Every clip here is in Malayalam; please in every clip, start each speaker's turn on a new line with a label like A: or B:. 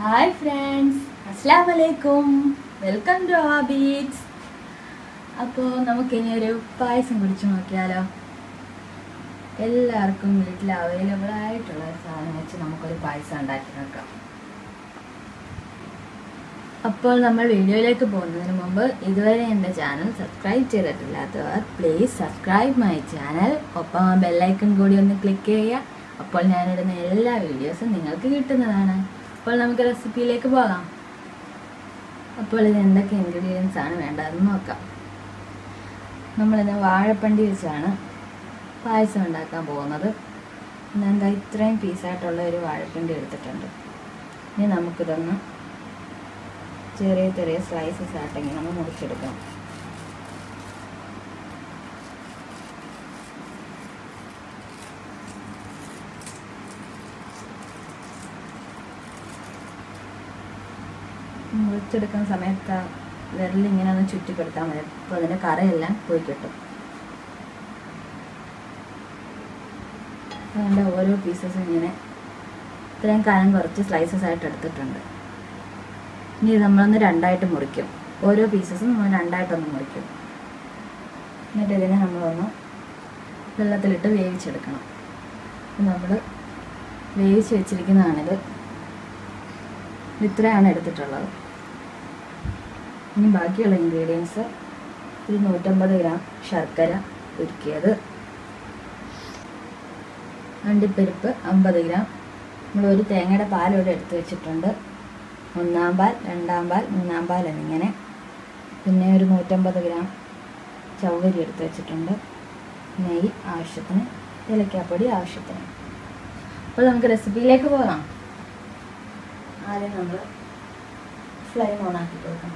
A: ഹായ് ഫ്രണ്ട്സ് അസ്സാം വലൈക്കും വെൽക്കം ടു ആ ബീറ്റ്സ് അപ്പോൾ നമുക്കിനി ഒരു പായസം കുടിച്ചു നോക്കിയാലോ എല്ലാവർക്കും വീട്ടിൽ അവൈലബിൾ ആയിട്ടുള്ള ഒരു സാധനം വെച്ച് നമുക്കൊരു പായസം ഉണ്ടാക്കി നോക്കാം അപ്പോൾ നമ്മൾ വീഡിയോയിലേക്ക് പോകുന്നതിന് മുമ്പ് ഇതുവരെ എൻ്റെ ചാനൽ സബ്സ്ക്രൈബ് ചെയ്തിട്ടില്ലാത്തവർ പ്ലീസ് സബ്സ്ക്രൈബ് മൈ ചാനൽ ഒപ്പം ആ ബെല്ലൈക്കൺ കൂടി ഒന്ന് ക്ലിക്ക് ചെയ്യുക അപ്പോൾ ഞാനിടുന്ന എല്ലാ വീഡിയോസും നിങ്ങൾക്ക് കിട്ടുന്നതാണ് അപ്പോൾ നമുക്ക് റെസിപ്പിയിലേക്ക് പോകാം അപ്പോൾ ഇത് എന്തൊക്കെ ഇൻഗ്രീഡിയൻസ് ആണ് വേണ്ടതെന്ന് നോക്കാം നമ്മളിന്ന് വാഴപ്പണ്ടി വെച്ചാണ് പായസം ഉണ്ടാക്കാൻ പോകുന്നത് ഇന്ന് എന്താ ഇത്രയും പീസായിട്ടുള്ള ഒരു വാഴപ്പണ്ടി എടുത്തിട്ടുണ്ട് ഇനി നമുക്കിതൊന്ന് ചെറിയ ചെറിയ സ്ലൈസസ് ആയിട്ടെങ്കിൽ നമ്മൾ മുറിച്ചെടുക്കണം മുറിച്ചെടുക്കുന്ന സമയത്ത് വിരലിങ്ങനെ ഒന്ന് ചുറ്റിപ്പെടുത്താൽ മതി അപ്പോൾ അതിൻ്റെ കറയെല്ലാം പോയി കിട്ടും അതിൻ്റെ ഓരോ പീസസും ഇങ്ങനെ ഇത്രയും കനം കുറച്ച് സ്ലൈസസ് ആയിട്ട് എടുത്തിട്ടുണ്ട് ഇനി ഇത് നമ്മളൊന്ന് രണ്ടായിട്ട് മുറിക്കും ഓരോ പീസസും നമ്മൾ രണ്ടായിട്ടൊന്ന് മുറിക്കും എന്നിട്ട് ഇതിനെ നമ്മളൊന്ന് വെള്ളത്തിലിട്ട് വേവിച്ചെടുക്കണം നമ്മൾ വേവിച്ച് വെച്ചിരിക്കുന്നതാണിത് ഇത്രയാണ് എടുത്തിട്ടുള്ളത് ഇനി ബാക്കിയുള്ള ഇൻഗ്രീഡിയൻസ് ഒരു നൂറ്റമ്പത് ഗ്രാം ശർക്കര ഉരുക്കിയത് അണ്ടിപ്പരിപ്പ് അമ്പത് ഗ്രാം നമ്മൾ ഒരു തേങ്ങയുടെ പാലോടെ എടുത്ത് വെച്ചിട്ടുണ്ട് ഒന്നാം പാൽ രണ്ടാം പാൽ മൂന്നാം പാൽ എന്നിങ്ങനെ പിന്നെ ഒരു നൂറ്റമ്പത് ഗ്രാം ചൗവരി എടുത്ത് വെച്ചിട്ടുണ്ട് നെയ്യ് ആവശ്യത്തിന് ഏലക്കാപ്പൊടി ആവശ്യത്തിന് അപ്പോൾ നമുക്ക് റെസിപ്പിയിലേക്ക് പോകാം ആദ്യം നമ്മൾ ഫ്ലെയിം ഓൺ ആക്കി കൊടുക്കണം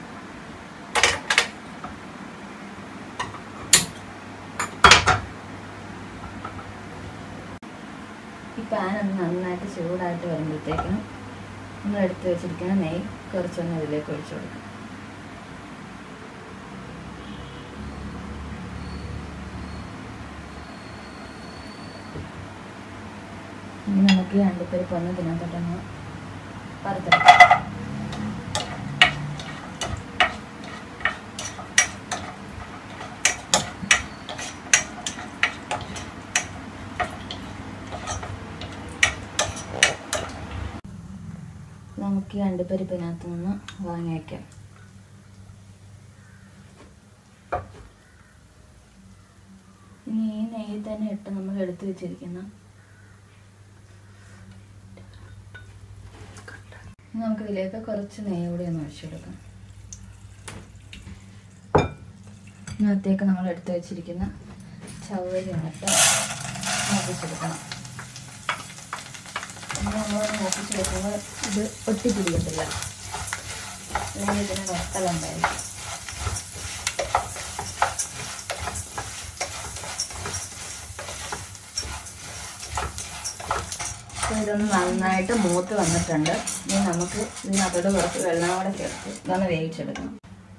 A: ഈ പാൻ ഒന്ന് നന്നായിട്ട് ചൂടായിട്ട് വരുമ്പോഴത്തേക്കും നമ്മൾ എടുത്ത് വെച്ചിരിക്കുന്ന നെയ്യ് കുറച്ചൊന്ന് ഇതിലേക്ക് ഒഴിച്ചു കൊടുക്കാം ഇനി നമുക്ക് ഈ അണ്ടിപ്പരിപ്പ് ഒന്ന് ഇതിനകത്തോട്ടൊന്ന് വറുത്തെടുക്കാം നമുക്ക് ഈ അണ്ടിപ്പരിപ്പിനകത്ത് നിന്ന് വാങ്ങി വയ്ക്കാം ഇനി ഈ നെയ്യിൽ തന്നെ ഇട്ട് നമ്മൾ എടുത്തു വെച്ചിരിക്കുന്ന ഇനി നമുക്ക് ഇതിലേക്ക് കുറച്ച് നെയ്യ് കൂടി ഒന്ന് ഒഴിച്ചെടുക്കാം ഇതിനകത്തേക്ക് നമ്മൾ എടുത്തു വെച്ചിരിക്കുന്ന ചവരി എന്നിട്ട് നോക്കിച്ചെടുക്കണം നമ്മൾ നോക്കിച്ച് വെക്കുമ്പോൾ ഇത് ഒട്ടിപ്പിടിക്കത്തില്ല അല്ലെങ്കിൽ ഇതിന് വട്ടലുണ്ടായിരിക്കും അപ്പോൾ ഇതൊന്ന് നന്നായിട്ട് മൂത്ത് വന്നിട്ടുണ്ട് ഇനി നമുക്ക് ഇതിനകത്തോട്ട് കുറച്ച് വെള്ളം കൂടെ ചേർത്ത് ഇതൊന്ന് വേവിച്ചെടുക്കണം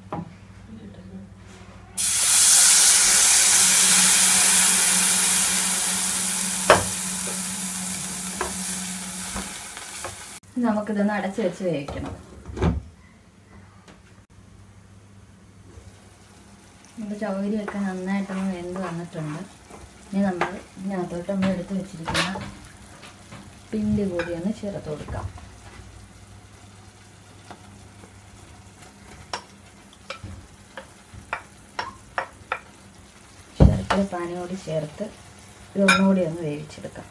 A: നമുക്കിതൊന്ന് അടച്ചു വെച്ച് വേവിക്കണം നമ്മുടെ ചൗകരിയൊക്കെ നന്നായിട്ടൊന്ന് വെന്ത് വന്നിട്ടുണ്ട് ഇനി നമ്മൾ ഇതിനകത്തോട്ട് നമ്മൾ എടുത്ത് വെച്ചിരിക്കുന്ന പിണ്ടി കൂടി ഒന്ന് ചേർത്ത് കൊടുക്കാം ശർക്കര പാനോട് ചേർത്ത് ഇതൊന്നുകൂടി ഒന്ന് വേവിച്ചെടുക്കാം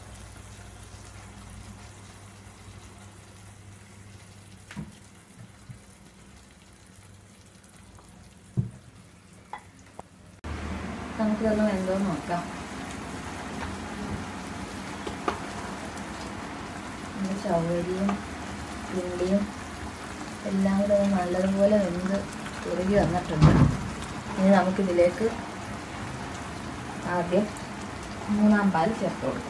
A: നമുക്കിതൊന്ന് വെന്തോ നോക്കാം നമ്മുടെ ചവരിയും പിണ്ടിയും എല്ലാം കൂടെ ഒന്ന് നല്ലതുപോലെ വെന്ത് കുറുകി വന്നിട്ടുണ്ട് ഇനി നമുക്കിതിലേക്ക് ആദ്യം മൂന്നാം പാൽ ചേർത്ത് കൊടുക്കാം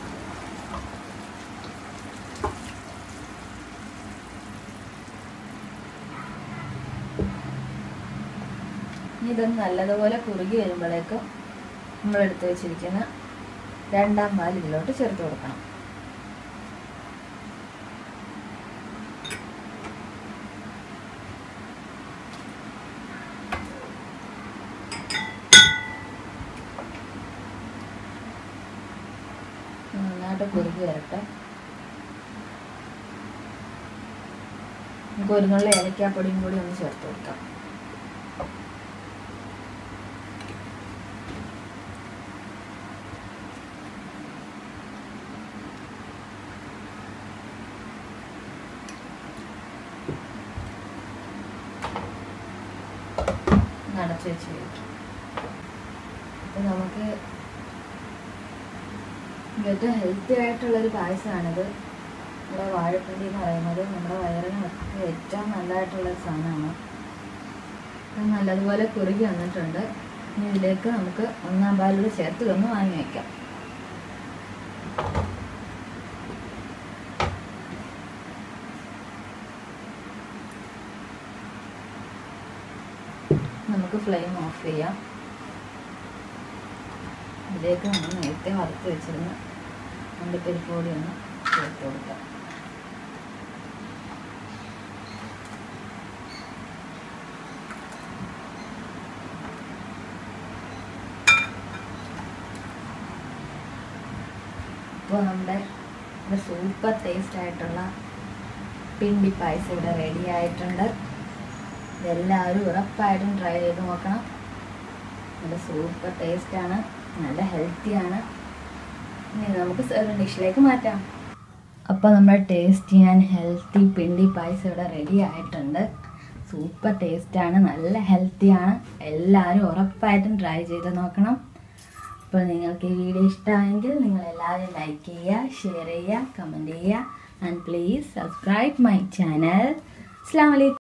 A: ഇനി ഇതൊന്ന് നല്ലതുപോലെ കുറുകി വരുമ്പോഴേക്കും നമ്മൾ എടുത്തു വെച്ചിരിക്കുന്ന രണ്ടാം പാൽ ഇതിലോട്ട് ചേർത്ത് കൊടുക്കണം നന്നായിട്ട് കുറുകി വരട്ടെ നമുക്ക് ഒരു നുള്ള ഏലക്കാപ്പൊടിയും കൂടി ഒന്ന് ചേർത്ത് കൊടുക്കാം നടച്ചു വെച്ച് കഴിക്കും അപ്പം നമുക്ക് ഏറ്റവും ഹെൽത്തി ആയിട്ടുള്ളൊരു പായസമാണിത് നമ്മുടെ വാഴപ്പിണ്ടി എന്ന് പറയുന്നത് നമ്മുടെ വയറിനൊക്കെ ഏറ്റവും നല്ലതായിട്ടുള്ളൊരു സാധനമാണ് അത് നല്ലതുപോലെ കുറുകി വന്നിട്ടുണ്ട് ഇനി ഇതിലേക്ക് നമുക്ക് ഒന്നാം പാലൂടെ ചേർത്ത് ഒന്ന് വാങ്ങി വയ്ക്കാം നമുക്ക് ഫ്ലെയിം ഓഫ് ചെയ്യാം ഇതിലേക്ക് നമ്മൾ നേരത്തെ വറുത്ത് വെച്ചിരുന്ന അണ്ടിപ്പരിപ്പ് കൂടി ഒന്ന് ചേർത്ത് കൊടുക്കാം ഇപ്പോൾ നമ്മുടെ ഇവിടെ സൂപ്പർ ടേസ്റ്റ് ആയിട്ടുള്ള പിണ്ടി പായസം ഇവിടെ റെഡി ആയിട്ടുണ്ട് ഇതെല്ലാവരും ഉറപ്പായിട്ടും ട്രൈ ചെയ്ത് നോക്കണം നല്ല സൂപ്പർ ടേസ്റ്റാണ് നല്ല ഹെൽത്തിയാണ് ഇനി നമുക്ക് സെർവിങ് ഡിഷിലേക്ക് മാറ്റാം അപ്പോൾ നമ്മുടെ ടേസ്റ്റി ആൻഡ് ഹെൽത്തി പിണ്ടി പായസം ഇവിടെ റെഡി ആയിട്ടുണ്ട് സൂപ്പർ ടേസ്റ്റാണ് നല്ല ഹെൽത്തിയാണ് എല്ലാവരും ഉറപ്പായിട്ടും ട്രൈ ചെയ്ത് നോക്കണം അപ്പോൾ നിങ്ങൾക്ക് ഈ വീഡിയോ ഇഷ്ടമായെങ്കിൽ നിങ്ങൾ എല്ലാവരും ലൈക്ക് ചെയ്യുക ഷെയർ ചെയ്യുക കമൻറ്റ് ചെയ്യുക and please subscribe my channel അസ്സാം വലൈക്കും